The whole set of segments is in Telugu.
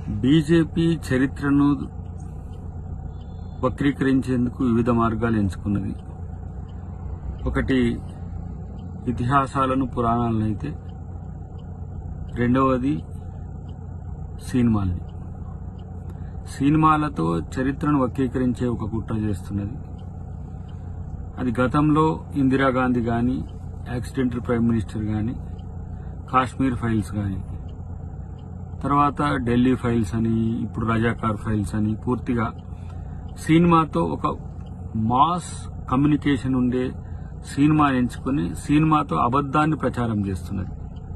బీజేపీ చరిత్రను వక్రీకరించేందుకు వివిధ మార్గాలు ఎంచుకున్నది ఒకటి ఇతిహాసాలను పురాణాలను అయితే రెండవది సినిమాల్ని సినిమాలతో చరిత్రను వక్రీకరించే ఒక కుట్ర చేస్తున్నది అది గతంలో ఇందిరాగాంధీ కానీ యాక్సిడెంటల్ ప్రైమ్ మినిస్టర్ కానీ కాశ్మీర్ ఫైల్స్ కానీ తర్వాత ఢిల్లీ ఫైల్స్ అని ఇప్పుడు రజాకార్ ఫైల్స్ అని పూర్తిగా సినిమాతో ఒక మాస్ కమ్యూనికేషన్ ఉండే సినిమా ఎంచుకుని సినిమాతో అబద్ధాన్ని ప్రచారం చేస్తున్నది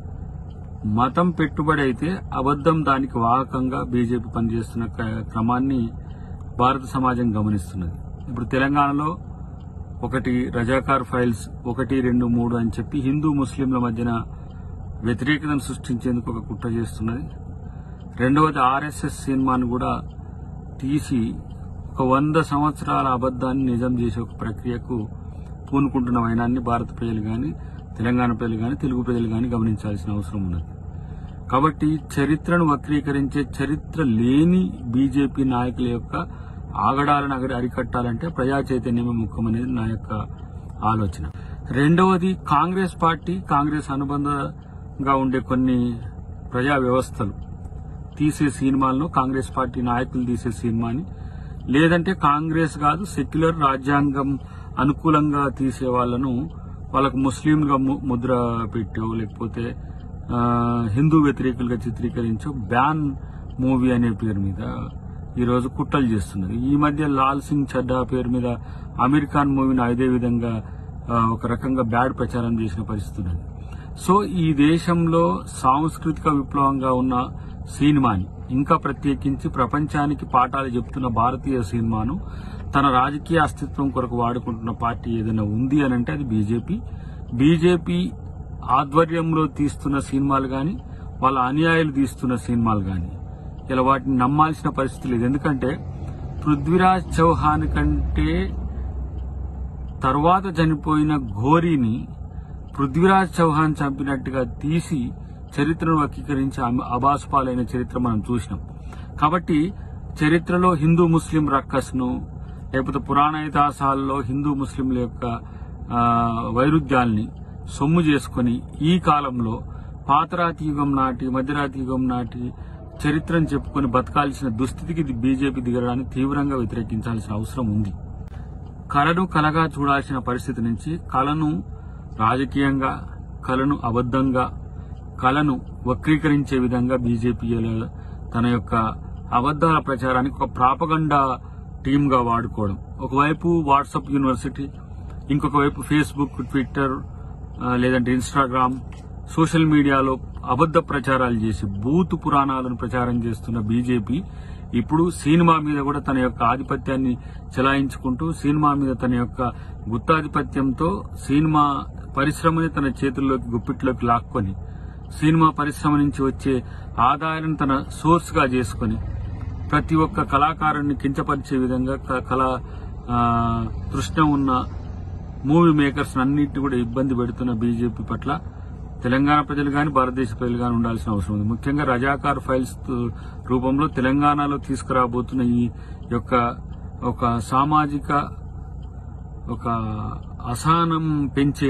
మతం పెట్టుబడి అయితే అబద్ధం దానికి వాహకంగా బీజేపీ పనిచేస్తున్న క్ర- క్రమాన్ని భారత సమాజం గమనిస్తున్నది ఇప్పుడు తెలంగాణలో ఒకటి రజాకార్ ఫైల్స్ ఒకటి రెండు మూడు అని చెప్పి హిందూ ముస్లింల మధ్యన వ్యతిరేకతను సృష్టించేందుకు ఒక కుట్ర చేస్తున్నది రెండవది ఆర్ఎస్ఎస్ సినిమాను కూడా తీసి ఒక వంద సంవత్సరాల అబద్ధాన్ని నిజం చేసే ఒక ప్రక్రియకు పూనుకుంటున్న వైనాన్ని భారత ప్రజలు గాని తెలంగాణ ప్రజలు గాని తెలుగు ప్రజలు గాని గమనించాల్సిన అవసరం ఉన్నది కాబట్టి చరిత్రను వక్రీకరించే చరిత్ర లేని బీజేపీ నాయకుల యొక్క ఆగడాలను అగడి అరికట్టాలంటే ప్రజా చైతన్యమే ముఖ్యం అనేది నా యొక్క ఆలోచన రెండవది కాంగ్రెస్ పార్టీ కాంగ్రెస్ అనుబంధంగా ఉండే కొన్ని ప్రజా వ్యవస్థలు తీసే సినిమాలను కాంగ్రెస్ పార్టీ నాయకులు తీసే సినిమాని లేదంటే కాంగ్రెస్ కాదు సెక్యులర్ రాజ్యాంగం అనుకూలంగా తీసే వాళ్ళను వాళ్ళకు ముస్లింలుగా ము- ముద్ర పెట్టో లేకపోతే ఆ, హిందూ వ్యతిరేకులుగా చిత్రీకరించో బ్యాన్ మూవీ అనే పేరు మీద ఈ రోజు కుట్రలు చేస్తున్నది ఈ మధ్య లాల్ సింగ్ చడ్డా పేరు మీద అమీర్ ఖాన్ మూవీని అదే విధంగా ఆ, ఒక రకంగా బ్యాడ్ ప్రచారం చేసిన పరిస్థితి ఉన్నది సో ఈ దేశంలో సాంస్కృతిక విప్లవంగా ఉన్న సినిమాని ఇంకా ప్రత్యేకించి ప్రపంచానికి పాఠాలు చెప్తున్న భారతీయ సినిమాను తన రాజకీయ అస్తిత్వం కొరకు వాడుకుంటున్న పార్టీ ఏదైనా ఉంది అని అంటే అది బీజేపీ బీజేపీ ఆధ్వర్యంలో తీస్తున్న సినిమాలు గాని వాళ్ళ అనుయాయులు తీస్తున్న సినిమాలు గాని ఇలా వాటిని నమ్మాల్సిన పరిస్థితి లేదు ఎందుకంటే పృథ్వీరాజ్ చౌహాన్ కంటే తర్వాత చనిపోయిన ఘోరీని పృథ్వీరాజ్ చౌహాన్ చంపినట్టుగా తీసి చరిత్రను వక్రీకరించి అమ- అబాసుపాలైన చరిత్ర మనం చూసినాం కాబట్టి చరిత్రలో హిందూ ముస్లిం రక్కస్ను లేకపోతే పురాణ ఇతిహాసాల్లో హిందూ ముస్లింల యొక్క ఆ, వైరుధ్యాల్ని సొమ్ము చేసుకొని ఈ కాలంలో పాతరాతి యుగం నాటి మధ్యరాతి యుగం నాటి చరిత్రను చెప్పుకొని బతకాల్సిన దుస్థితికి ఇది బీజేపీ దిగడానికి తీవ్రంగా వ్యతిరేకించాల్సిన అవసరం ఉంది కళను కళగా చూడాల్సిన పరిస్థితి నుంచి కళను రాజకీయంగా కళను అబద్ధంగా కళను వక్రీకరించే విధంగా బీజేపీ తన యొక్క అబద్దాల ప్రచారానికి ఒక ప్రాపగండా టీమ్ గా వాడుకోవడం ఒకవైపు వాట్సాప్ యూనివర్సిటీ ఇంకొక వైపు ఫేస్బుక్ ట్విట్టర్ ఆ, లేదంటే ఇన్స్టాగ్రామ్ సోషల్ మీడియాలో అబద్ధ ప్రచారాలు చేసి బూతు పురాణాలను ప్రచారం చేస్తున్న బీజేపీ ఇప్పుడు సినిమా మీద కూడా తన యొక్క ఆధిపత్యాన్ని చెలాయించుకుంటూ సినిమా మీద తన యొక్క గుత్తాధిపత్యంతో సినిమా పరిశ్రమని తన చేతుల్లోకి గుప్పిట్లోకి లాక్కొని సినిమా పరిశ్రమ నుంచి వచ్చే ఆదాయాలను తన సోర్స్ గా చేసుకొని ప్రతి ఒక్క కళాకారుడిని కించపరిచే విధంగా క- కళా ఆ, తృష్ణ ఉన్న మూవీ మేకర్స్ అన్నింటినీ కూడా ఇబ్బంది పెడుతున్న బీజేపీ పట్ల తెలంగాణ ప్రజలు గాని భారతదేశ ప్రజలు గాని ఉండాల్సిన అవసరం ఉంది ముఖ్యంగా రజాకార్ ఫైల్స్ తో- రూపంలో తెలంగాణలో తీసుకురాబోతున్న ఈ యొక్క ఒక సామాజిక ఒక అసహనం పెంచే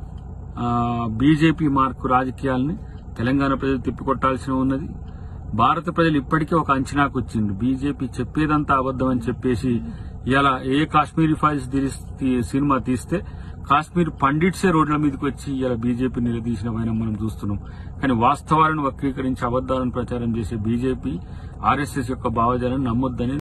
బీజేపీ మార్కు రాజకీయాల్ని తెలంగాణ ప్రజలు తిప్పికొట్టాల్సి ఉన్నది భారత ప్రజలు ఇప్పటికే ఒక అంచనాకు వచ్చింది బీజేపీ చెప్పేదంతా అబద్దం అని చెప్పేసి ఇలా ఏ కాశ్మీరీ ఫైల్స్ తీస్- తీ- సినిమా తీస్తే కాశ్మీర్ పండిట్సే రోడ్ల మీదకి వచ్చి ఇలా బీజేపీ నిలదీసిన వైనం మనం చూస్తున్నాం కానీ వాస్తవాలను వక్రీకరించి అబద్దాలను ప్రచారం చేసే బీజేపీ ఆర్ఎస్ఎస్ యొక్క భావజాలను నమ్మొద్దని